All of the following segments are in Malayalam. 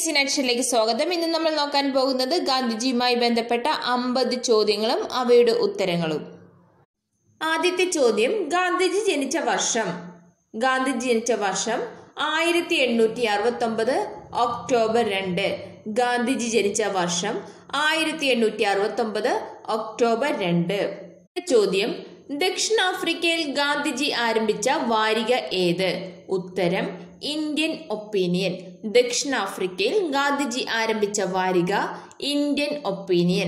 എസ് നക്ഷനിലേക്ക് സ്വാഗതം ഇന്ന് നമ്മൾ നോക്കാൻ പോകുന്നത് ഗാന്ധിജിയുമായി ബന്ധപ്പെട്ട അമ്പത് ചോദ്യങ്ങളും അവയുടെ ഉത്തരങ്ങളും ആദ്യത്തെ ചോദ്യം ഗാന്ധിജി ജനിച്ച വർഷം ഗാന്ധിജി ജനിച്ച വർഷം ആയിരത്തി എണ്ണൂറ്റി അറുപത്തി ഒമ്പത് ഒക്ടോബർ രണ്ട് ഗാന്ധിജി ജനിച്ച വർഷം ആയിരത്തി എണ്ണൂറ്റി അറുപത്തി ഒമ്പത് ഒക്ടോബർ രണ്ട് ചോദ്യം ദക്ഷിണാഫ്രിക്കയിൽ ഗാന്ധിജി ആരംഭിച്ച വാരിക ഏത് ഉത്തരം ഇന്ത്യൻ ഒപ്പീനിയൻ ദക്ഷിണാഫ്രിക്കയിൽ ഗാന്ധിജി ആരംഭിച്ച വാരിക ഇന്ത്യൻ ഒപ്പീനിയൻ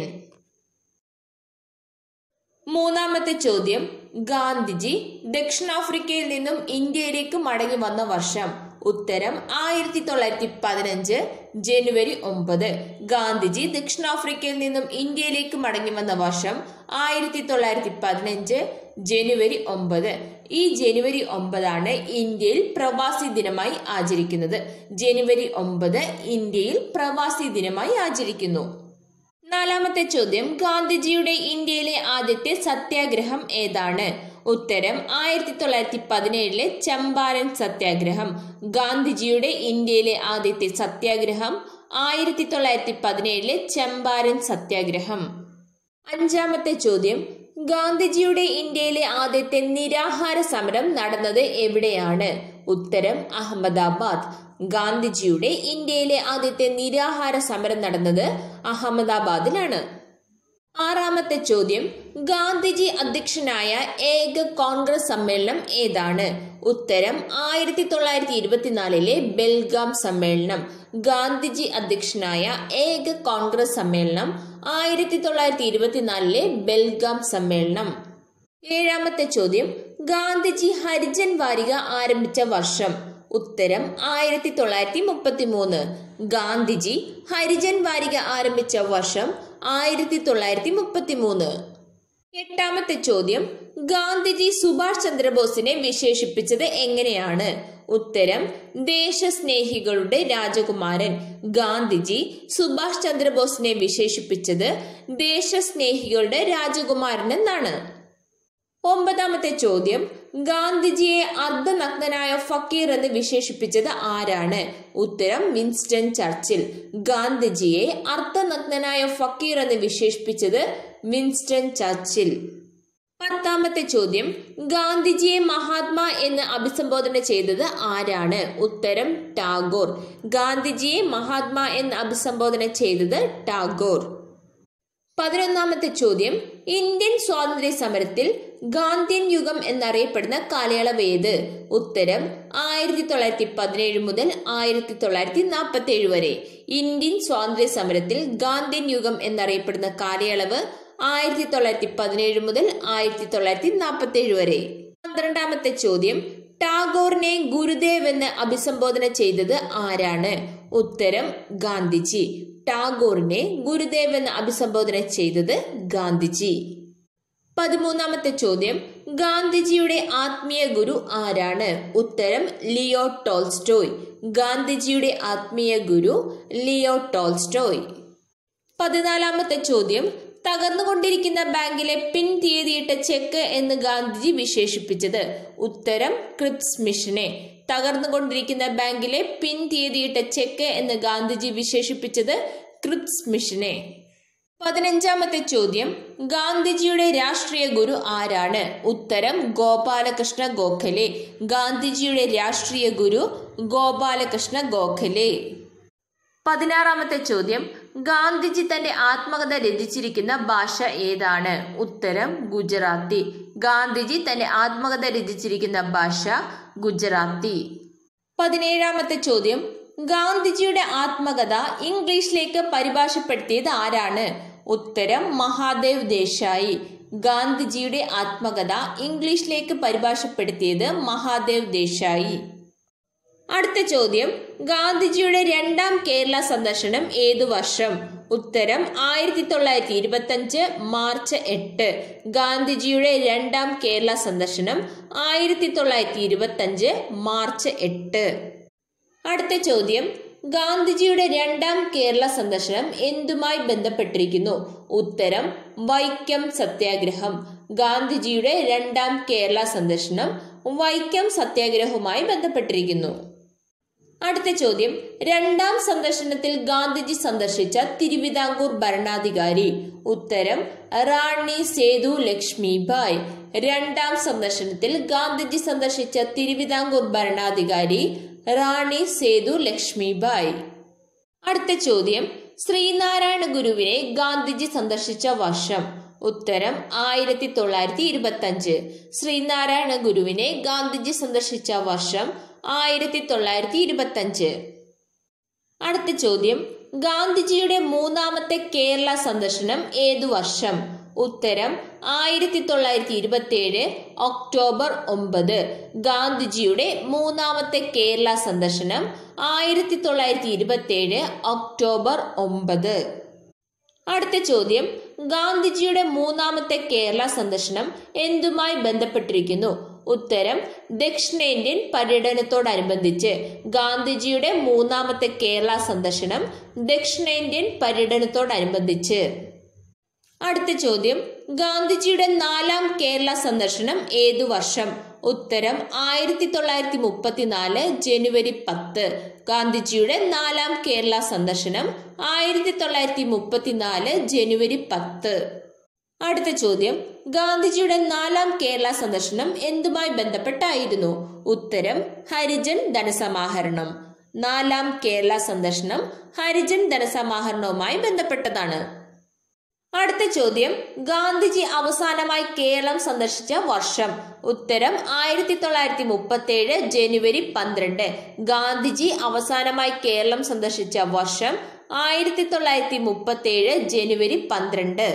മൂന്നാമത്തെ ചോദ്യം ഗാന്ധിജി ദക്ഷിണാഫ്രിക്കയിൽ നിന്നും ഇന്ത്യയിലേക്ക് മടങ്ങി വന്ന വർഷം ഉത്തരം ആയിരത്തി തൊള്ളായിരത്തി പതിനഞ്ച് ജനുവരി ഒമ്പത് ഗാന്ധിജി ദക്ഷിണാഫ്രിക്കയിൽ നിന്നും ഇന്ത്യയിലേക്ക് മടങ്ങി വന്ന വർഷം ആയിരത്തി തൊള്ളായിരത്തി പതിനഞ്ച് ജനുവരി ഒമ്പത് ഈ ജനുവരി ഒമ്പതാണ് ഇന്ത്യയിൽ പ്രവാസി ദിനമായി ആചരിക്കുന്നത് ജനുവരി ഒമ്പത് ഇന്ത്യയിൽ പ്രവാസി ദിനമായി ആചരിക്കുന്നു നാലാമത്തെ ചോദ്യം ഗാന്ധിജിയുടെ ഇന്ത്യയിലെ ആദ്യത്തെ സത്യാഗ്രഹം ഏതാണ് ഉത്തരം ആയിരത്തി തൊള്ളായിരത്തി പതിനേഴിലെ ചമ്പാരൻ സത്യാഗ്രഹം ഗാന്ധിജിയുടെ ഇന്ത്യയിലെ ആദ്യത്തെ സത്യാഗ്രഹം ആയിരത്തി തൊള്ളായിരത്തി പതിനേഴിലെ ചമ്പാരൻ സത്യാഗ്രഹം അഞ്ചാമത്തെ ചോദ്യം ഗാന്ധിജിയുടെ ഇന്ത്യയിലെ ആദ്യത്തെ നിരാഹാര സമരം നടന്നത് എവിടെയാണ് ഉത്തരം അഹമ്മദാബാദ് ഗാന്ധിജിയുടെ ഇന്ത്യയിലെ ആദ്യത്തെ നിരാഹാര സമരം നടന്നത് അഹമ്മദാബാദിലാണ് ആറാമത്തെ ചോദ്യം ഗാന്ധിജി അധ്യക്ഷനായ ഏക കോൺഗ്രസ് സമ്മേളനം ഏതാണ് ഉത്തരം ആയിരത്തി തൊള്ളായിരത്തി ഇരുപത്തിനാലിലെ ബെൽഗാം സമ്മേളനം ഗാന്ധിജി അധ്യക്ഷനായ ഏക കോൺഗ്രസ് സമ്മേളനം ആയിരത്തി തൊള്ളായിരത്തി ഇരുപത്തിനാലിലെ ബെൽഗാം സമ്മേളനം ഏഴാമത്തെ ചോദ്യം ഗാന്ധിജി ഹരിജൻ വാരിക ആരംഭിച്ച വർഷം ഉത്തരം ആയിരത്തി തൊള്ളായിരത്തി മുപ്പത്തി മൂന്ന് ഗാന്ധിജി ഹരിജൻ വാരിക ആരംഭിച്ച വർഷം ആയിരത്തി തൊള്ളായിരത്തി മുപ്പത്തി മൂന്ന് എട്ടാമത്തെ ചോദ്യം ഗാന്ധിജി സുഭാഷ് ചന്ദ്രബോസിനെ വിശേഷിപ്പിച്ചത് എങ്ങനെയാണ് ഉത്തരം ദേശസ്നേഹികളുടെ രാജകുമാരൻ ഗാന്ധിജി സുഭാഷ് ചന്ദ്രബോസിനെ വിശേഷിപ്പിച്ചത് ദേശസ്നേഹികളുടെ രാജകുമാരൻ എന്നാണ് ഒമ്പതാമത്തെ ചോദ്യം ഗാന്ധിജിയെ അർദ്ധനഗ്നനായ ഫക്കീർ എന്ന് വിശേഷിപ്പിച്ചത് ആരാണ് ഉത്തരം വിൻസ്റ്റൺ ചർച്ചിൽ ഗാന്ധിജിയെ അർദ്ധനഗ്നനായ ഫക്കീർ എന്ന് വിശേഷിപ്പിച്ചത് വിൻസ്റ്റൺ ചർച്ചിൽ പത്താമത്തെ ചോദ്യം ഗാന്ധിജിയെ മഹാത്മാ എന്ന് അഭിസംബോധന ചെയ്തത് ആരാണ് ഉത്തരം ടാഗോർ ഗാന്ധിജിയെ മഹാത്മാ എന്ന് അഭിസംബോധന ചെയ്തത് ടാഗോർ പതിനൊന്നാമത്തെ ചോദ്യം ഇന്ത്യൻ സ്വാതന്ത്ര്യ സമരത്തിൽ ഗാന്ധിയൻ യുഗം എന്നറിയപ്പെടുന്ന കാലയളവ് ഏത് ഉത്തരം ആയിരത്തി തൊള്ളായിരത്തി പതിനേഴ് മുതൽ ആയിരത്തി തൊള്ളായിരത്തി നാൽപ്പത്തി ഏഴ് വരെ ഇന്ത്യൻ സ്വാതന്ത്ര്യ സമരത്തിൽ ഗാന്ധിയൻ യുഗം എന്നറിയപ്പെടുന്ന കാലയളവ് ആയിരത്തി തൊള്ളായിരത്തി പതിനേഴ് മുതൽ ആയിരത്തി തൊള്ളായിരത്തി നാൽപ്പത്തി ഏഴ് വരെ പന്ത്രണ്ടാമത്തെ ചോദ്യം ടാഗോറിനെ ഗുരുദേവ് എന്ന് അഭിസംബോധന ചെയ്തത് ആരാണ് ഉത്തരം ഗാന്ധിജി ടാഗോറിനെ ഗുരുദേവ് എന്ന് അഭിസംബോധന ചെയ്തത് ഗാന്ധിജി പതിമൂന്നാമത്തെ ചോദ്യം ഗാന്ധിജിയുടെ ആത്മീയ ഗുരു ആരാണ് ഉത്തരം ലിയോ ടോൾസ്റ്റോയ് ഗാന്ധിജിയുടെ ആത്മീയ ഗുരു ലിയോ ടോൾസ്റ്റോയ് പതിനാലാമത്തെ ചോദ്യം തകർന്നുകൊണ്ടിരിക്കുന്ന ബാങ്കിലെ പിൻ തീയതിയിട്ട ചെക്ക് എന്ന് ഗാന്ധിജി വിശേഷിപ്പിച്ചത് ഉത്തരം ക്രിപ്സ് മിഷനെ തകർന്നുകൊണ്ടിരിക്കുന്ന ബാങ്കിലെ പിൻ തീയതിയിട്ട ചെക്ക് എന്ന് ഗാന്ധിജി വിശേഷിപ്പിച്ചത് ക്രിപ്സ് മിഷനെ പതിനഞ്ചാമത്തെ ചോദ്യം ഗാന്ധിജിയുടെ രാഷ്ട്രീയ ഗുരു ആരാണ് ഉത്തരം ഗോപാലകൃഷ്ണ ഗോഖലെ ഗാന്ധിജിയുടെ രാഷ്ട്രീയ ഗുരു ഗോപാലകൃഷ്ണ ഗോഖലെ പതിനാറാമത്തെ ചോദ്യം ഗാന്ധിജി തന്റെ ആത്മകഥ രചിച്ചിരിക്കുന്ന ഭാഷ ഏതാണ് ഉത്തരം ഗുജറാത്തി ഗാന്ധിജി തന്റെ ആത്മകഥ രചിച്ചിരിക്കുന്ന ഭാഷ ഗുജറാത്തി പതിനേഴാമത്തെ ചോദ്യം ഗാന്ധിജിയുടെ ആത്മകഥ ഇംഗ്ലീഷിലേക്ക് പരിഭാഷപ്പെടുത്തിയത് ആരാണ് ഉത്തരം മഹാദേവ് ദേശായി ഗാന്ധിജിയുടെ ആത്മകഥ ഇംഗ്ലീഷിലേക്ക് പരിഭാഷപ്പെടുത്തിയത് മഹാദേവ് ദേശായി അടുത്ത ചോദ്യം ഗാന്ധിജിയുടെ രണ്ടാം കേരള സന്ദർശനം ഏതു വർഷം ഉത്തരം ആയിരത്തി തൊള്ളായിരത്തി ഇരുപത്തഞ്ച് മാർച്ച് എട്ട് ഗാന്ധിജിയുടെ രണ്ടാം കേരള സന്ദർശനം ആയിരത്തി തൊള്ളായിരത്തി ഇരുപത്തഞ്ച് മാർച്ച് എട്ട് അടുത്ത ചോദ്യം ഗാന്ധിജിയുടെ രണ്ടാം കേരള സന്ദർശനം എന്തുമായി ബന്ധപ്പെട്ടിരിക്കുന്നു ഉത്തരം വൈക്കം സത്യാഗ്രഹം ഗാന്ധിജിയുടെ രണ്ടാം കേരള സന്ദർശനം വൈക്കം സത്യാഗ്രഹവുമായി ബന്ധപ്പെട്ടിരിക്കുന്നു അടുത്ത ചോദ്യം രണ്ടാം സന്ദർശനത്തിൽ ഗാന്ധിജി സന്ദർശിച്ച തിരുവിതാംകൂർ ഭരണാധികാരി ഉത്തരം റാണി സേതു ലക്ഷ്മിബായ് രണ്ടാം സന്ദർശനത്തിൽ ഗാന്ധിജി സന്ദർശിച്ച തിരുവിതാംകൂർ ഭരണാധികാരി റാണി സേതു ലക്ഷ്മിബായ് അടുത്ത ചോദ്യം ശ്രീനാരായണ ഗുരുവിനെ ഗാന്ധിജി സന്ദർശിച്ച വർഷം ഉത്തരം ആയിരത്തി തൊള്ളായിരത്തി ഇരുപത്തി അഞ്ച് ശ്രീനാരായണ ഗുരുവിനെ ഗാന്ധിജി സന്ദർശിച്ച വർഷം ആയിരത്തി തൊള്ളായിരത്തി ഇരുപത്തി അഞ്ച് അടുത്ത ചോദ്യം ഗാന്ധിജിയുടെ മൂന്നാമത്തെ കേരള സന്ദർശനം ഏതു വർഷം ഉത്തരം ആയിരത്തി തൊള്ളായിരത്തി ഇരുപത്തി ഏഴ് ഒക്ടോബർ ഒമ്പത് ഗാന്ധിജിയുടെ മൂന്നാമത്തെ കേരള സന്ദർശനം ആയിരത്തി തൊള്ളായിരത്തി ഇരുപത്തി ഏഴ് ഒക്ടോബർ ഒമ്പത് അടുത്ത ചോദ്യം ഗാന്ധിജിയുടെ മൂന്നാമത്തെ കേരള സന്ദർശനം എന്തുമായി ബന്ധപ്പെട്ടിരിക്കുന്നു ഉത്തരം ദക്ഷിണേന്ത്യൻ പര്യടനത്തോടനുബന്ധിച്ച് ഗാന്ധിജിയുടെ മൂന്നാമത്തെ കേരള സന്ദർശനം ദക്ഷിണേന്ത്യൻ പര്യടനത്തോടനുബന്ധിച്ച് അടുത്ത ചോദ്യം ഗാന്ധിജിയുടെ നാലാം കേരള സന്ദർശനം ഏതു വർഷം ഉത്തരം ആയിരത്തി തൊള്ളായിരത്തി മുപ്പത്തിനാല് ജനുവരി പത്ത് ഗാന്ധിജിയുടെ നാലാം കേരള സന്ദർശനം ആയിരത്തി തൊള്ളായിരത്തി മുപ്പത്തിനാല് ജനുവരി പത്ത് അടുത്ത ചോദ്യം ഗാന്ധിജിയുടെ നാലാം കേരള സന്ദർശനം എന്തുമായി ബന്ധപ്പെട്ടായിരുന്നു ഉത്തരം ഹരിജൻ ധനസമാഹരണം നാലാം കേരള സന്ദർശനം ഹരിജൻ ധനസമാഹരണവുമായി ബന്ധപ്പെട്ടതാണ് അടുത്ത ചോദ്യം ഗാന്ധിജി അവസാനമായി കേരളം സന്ദർശിച്ച വർഷം ഉത്തരം ആയിരത്തി തൊള്ളായിരത്തി മുപ്പത്തി ഏഴ് ജനുവരി പന്ത്രണ്ട് ഗാന്ധിജി അവസാനമായി കേരളം സന്ദർശിച്ച വർഷം ആയിരത്തി തൊള്ളായിരത്തി മുപ്പത്തി ഏഴ് ജനുവരി പന്ത്രണ്ട്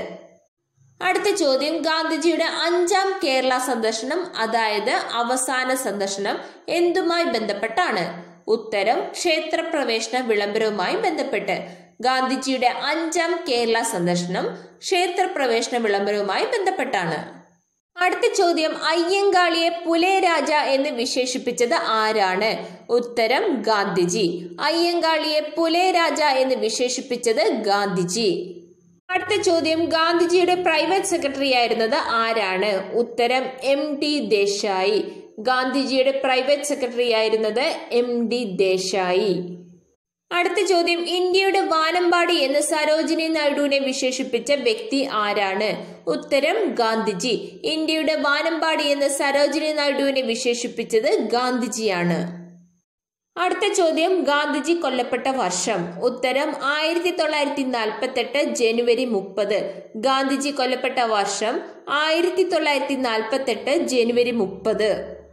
അടുത്ത ചോദ്യം ഗാന്ധിജിയുടെ അഞ്ചാം കേരള സന്ദർശനം അതായത് അവസാന സന്ദർശനം എന്തുമായി ബന്ധപ്പെട്ടാണ് ഉത്തരം ക്ഷേത്രപ്രവേശന വിളംബരവുമായി ബന്ധപ്പെട്ട് ഗാന്ധിജിയുടെ അഞ്ചാം കേരള സന്ദർശനം ക്ഷേത്രപ്രവേശന വിളംബരവുമായി ബന്ധപ്പെട്ടാണ് അടുത്ത ചോദ്യം അയ്യങ്കാളിയെ പുലയരാജ എന്ന് വിശേഷിപ്പിച്ചത് ആരാണ് ഉത്തരം ഗാന്ധിജി അയ്യങ്കാളിയെ പുലയരാജ എന്ന് വിശേഷിപ്പിച്ചത് ഗാന്ധിജി അടുത്ത ചോദ്യം ഗാന്ധിജിയുടെ പ്രൈവറ്റ് സെക്രട്ടറി ആയിരുന്നത് ആരാണ് ഉത്തരം എം ടി ദേശായി ഗാന്ധിജിയുടെ പ്രൈവറ്റ് സെക്രട്ടറി ആയിരുന്നത് എം ഡി ദേശായി അടുത്ത ചോദ്യം ഇന്ത്യയുടെ വാനമ്പാടി എന്ന് സരോജിനി നായിഡുവിനെ വിശേഷിപ്പിച്ച വ്യക്തി ആരാണ് ഉത്തരം ഗാന്ധിജി ഇന്ത്യയുടെ വാനമ്പാടി എന്ന് സരോജിനി നായിഡുവിനെ വിശേഷിപ്പിച്ചത് ഗാന്ധിജിയാണ് അടുത്ത ചോദ്യം ഗാന്ധിജി കൊല്ലപ്പെട്ട വർഷം ഉത്തരം ആയിരത്തി തൊള്ളായിരത്തി നാൽപ്പത്തെട്ട് ജനുവരി മുപ്പത് ഗാന്ധിജി കൊല്ലപ്പെട്ട വർഷം ആയിരത്തി തൊള്ളായിരത്തി നാൽപ്പത്തെട്ട് ജനുവരി മുപ്പത്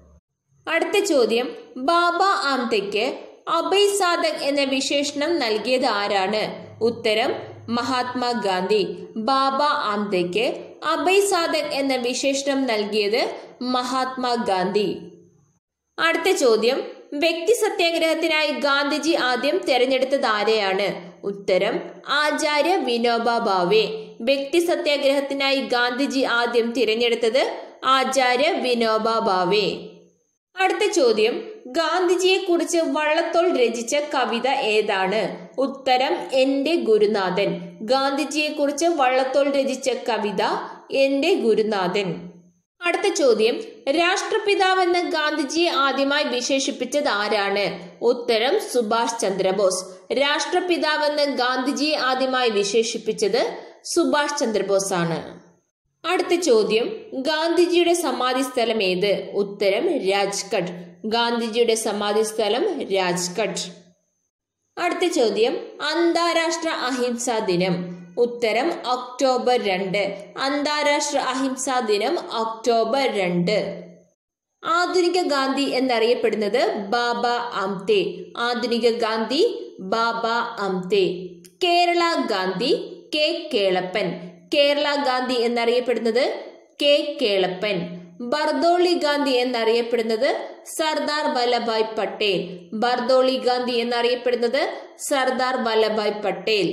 അടുത്ത ചോദ്യം ബാബ ആംതയ്ക്ക് അഭയ് സാധക് എന്ന വിശേഷണം നൽകിയത് ആരാണ് ഉത്തരം മഹാത്മാഗാന്ധി ബാബ ആംതയ്ക്ക് അഭയ് സാധക് എന്ന വിശേഷണം നൽകിയത് മഹാത്മാഗാന്ധി അടുത്ത ചോദ്യം വ്യക്തി സത്യാഗ്രഹത്തിനായി ഗാന്ധിജി ആദ്യം തെരഞ്ഞെടുത്തത് ആരെയാണ് ഉത്തരം ആചാര്യ വിനോബ ഭാവെ വ്യക്തി സത്യാഗ്രഹത്തിനായി ഗാന്ധിജി ആദ്യം തിരഞ്ഞെടുത്തത് ആചാര്യ വിനോബ ഭാവെ അടുത്ത ചോദ്യം ഗാന്ധിജിയെ കുറിച്ച് വള്ളത്തോൾ രചിച്ച കവിത ഏതാണ് ഉത്തരം എന്റെ ഗുരുനാഥൻ ഗാന്ധിജിയെ കുറിച്ച് വള്ളത്തോൾ രചിച്ച കവിത എന്റെ ഗുരുനാഥൻ അടുത്ത ചോദ്യം രാഷ്ട്രപിതാവെന്ന് ഗാന്ധിജിയെ ആദ്യമായി വിശേഷിപ്പിച്ചത് ആരാണ് ഉത്തരം സുഭാഷ് ചന്ദ്രബോസ് രാഷ്ട്രപിതാവെന്ന് ഗാന്ധിജിയെ ആദ്യമായി വിശേഷിപ്പിച്ചത് സുഭാഷ് ചന്ദ്രബോസ് ആണ് അടുത്ത ചോദ്യം ഗാന്ധിജിയുടെ സമാധി സ്ഥലം ഏത് ഉത്തരം രാജ്ഘട്ട് ഗാന്ധിജിയുടെ സമാധി സ്ഥലം രാജ്ഘട്ട് അടുത്ത ചോദ്യം അന്താരാഷ്ട്ര അഹിംസാ ദിനം ഉത്തരം ഒക്ടോബർ രണ്ട് അന്താരാഷ്ട്ര അഹിംസാ ദിനം ഒക്ടോബർ രണ്ട് ആധുനിക ഗാന്ധി എന്നറിയപ്പെടുന്നത് ബാബ ആംതെ ആധുനിക ഗാന്ധി ബാബ ആംതെ കേരള ഗാന്ധി കെ കേളപ്പൻ കേരള ഗാന്ധി എന്നറിയപ്പെടുന്നത് കെ കേളപ്പൻ ബർദോളി ഗാന്ധി എന്നറിയപ്പെടുന്നത് സർദാർ വല്ലഭായ് പട്ടേൽ ബർദോളി ഗാന്ധി എന്നറിയപ്പെടുന്നത് സർദാർ വല്ലഭായ് പട്ടേൽ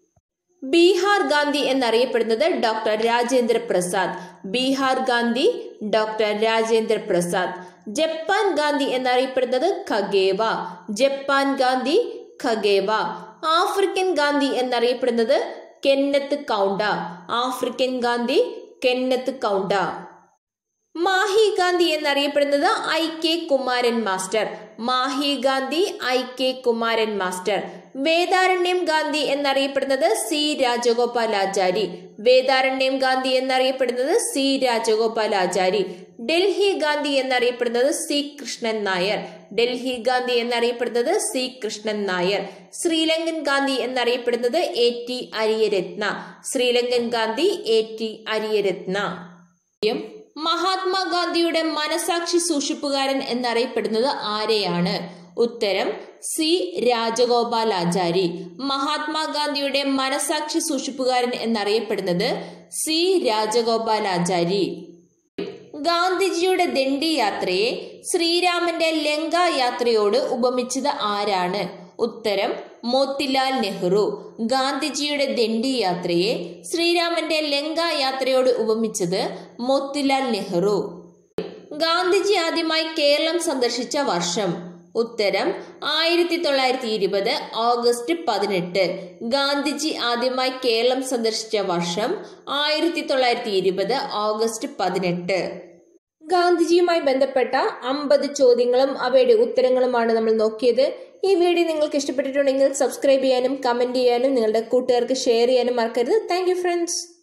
ബീഹാർ ഗാന്ധി എന്നറിയപ്പെടുന്നത് doctor Rajendra Prasad Bihar Gandhi doctor Rajendra Prasad Japan Gandhi എന്നറിയപ്പെടുന്നത് Kagawa Japan Gandhi Kagawa African Gandhi എന്നറിയപ്പെടുന്നത് Kenneth Kaunda African Gandhi Kenneth Kaunda Mahe Gandhi എന്നറിയപ്പെടുന്നത് I K Kumaran master Mahe Gandhi I K Kumaran master Vedaranyam Gandhi എന്നറിയപ്പെടുന്നത് സി രാജഗോപാലാചാരി വേദാരണ്യം ഗാന്ധി എന്നറിയപ്പെടുന്നത് സി രാജഗോപാലാചാരി ഡൽഹി ഗാന്ധി എന്നറിയപ്പെടുന്നത് സി കൃഷ്ണൻ നായർ ഡൽഹി ഗാന്ധി എന്നറിയപ്പെടുന്നത് സി കൃഷ്ണൻ നായർ ശ്രീലങ്കൻ ഗാന്ധി എന്നറിയപ്പെടുന്നത് A T Ariyaratne Sri Lankan Gandhi A T Ariyaratne ചോദ്യം മഹാത്മാഗാന്ധിയുടെ മനസാക്ഷി സൂക്ഷിപ്പുകാരൻ എന്നറിയപ്പെടുന്നത് ആരെയാണ് ഉത്തരം സി രാജഗോപാലാചാരി മഹാത്മാഗാന്ധിയുടെ മനസാക്ഷി സൂക്ഷിപ്പുകാരൻ എന്നറിയപ്പെടുന്നത് സി രാജഗോപാലാചാരി ഗാന്ധിജിയുടെ ദണ്ഡി യാത്രയെ ശ്രീരാമന്റെ ലങ്ക യാത്രയോട് ഉപമിച്ചത് ആരാണ് ഉത്തരം മോത്തിലാൽ നെഹ്റു ഗാന്ധിജിയുടെ ദണ്ഡി യാത്രയെ ശ്രീരാമന്റെ ലങ്ക യാത്രയോട് ഉപമിച്ചത് മോത്തിലാൽ നെഹ്റു ഗാന്ധിജി ആദ്യമായി കേരളം സന്ദർശിച്ച വർഷം ഉത്തരം ആയിരത്തി തൊള്ളായിരത്തി ഇരുപത് ഓഗസ്റ്റ് പതിനെട്ട് ഗാന്ധിജി ആദ്യമായി കേരളം സന്ദർശിച്ച വർഷം ആയിരത്തി തൊള്ളായിരത്തി ഇരുപത് ഓഗസ്റ്റ് പതിനെട്ട് ഗാന്ധിജിയുമായി ബന്ധപ്പെട്ട അമ്പത് ചോദ്യങ്ങളും അവയുടെ ഉത്തരങ്ങളുമാണ് നമ്മൾ നോക്കിയത് ഈ വീഡിയോ നിങ്ങൾക്ക് ഇഷ്ടപ്പെട്ടിട്ടുണ്ടെങ്കിൽ സബ്സ്ക്രൈബ് ചെയ്യാനും കമന്റ് ചെയ്യാനും നിങ്ങളുടെ കൂട്ടുകാർക്ക് ഷെയർ ചെയ്യാനും മറക്കരുത് താങ്ക് യു ഫ്രണ്ട്സ്